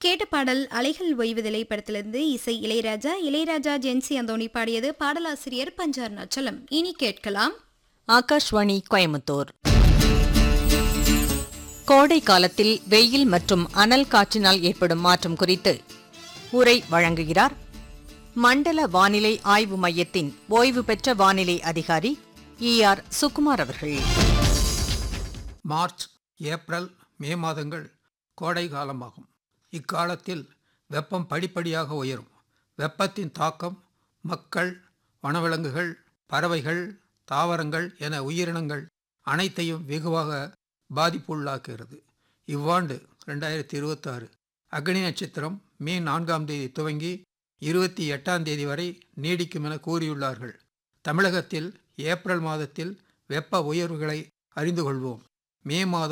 கேட்ட பாடல் அலைகள் ஓய்வதில்லை படத்திலிருந்து இசை இளையராஜா இளையராஜா ஜென்சி அந்தோணி பாடியது பாடலாசிரியர் பஞ்சார் நச்சலம் இனி கேட்கலாம் ஆகாஷ்வாணி கோயமுத்தூர் கோடை காலத்தில் வெயில் மற்றும் அனல் காற்றினால் ஏற்படும் மாற்றம் குறித்து உரை வழங்குகிறார் மண்டல வானிலை ஆய்வு மையத்தின் ஓய்வு பெற்ற வானிலை அதிகாரி இ ஆர் சுகுமார் அவர்கள் மார்ச் ஏப்ரல் மே மாதங்கள் கோடை காலமாகும் இக்காலத்தில் வெப்பம் படிப்படியாக உயரும் வெப்பத்தின் தாக்கம் மக்கள் வனவிலங்குகள் பறவைகள் தாவரங்கள் என உயிரினங்கள் அனைத்தையும் வெகுவாக பாதிப்புள்ளாக்குகிறது இவ்வாண்டு ரெண்டாயிரத்தி இருபத்தாறு அக்னி நட்சத்திரம் மே நான்காம் தேதி துவங்கி இருபத்தி எட்டாம் தேதி வரை நீடிக்கும் என கூறியுள்ளார்கள் தமிழகத்தில் ஏப்ரல் மாதத்தில் வெப்ப உயர்வுகளை அறிந்து கொள்வோம் மே மாதம்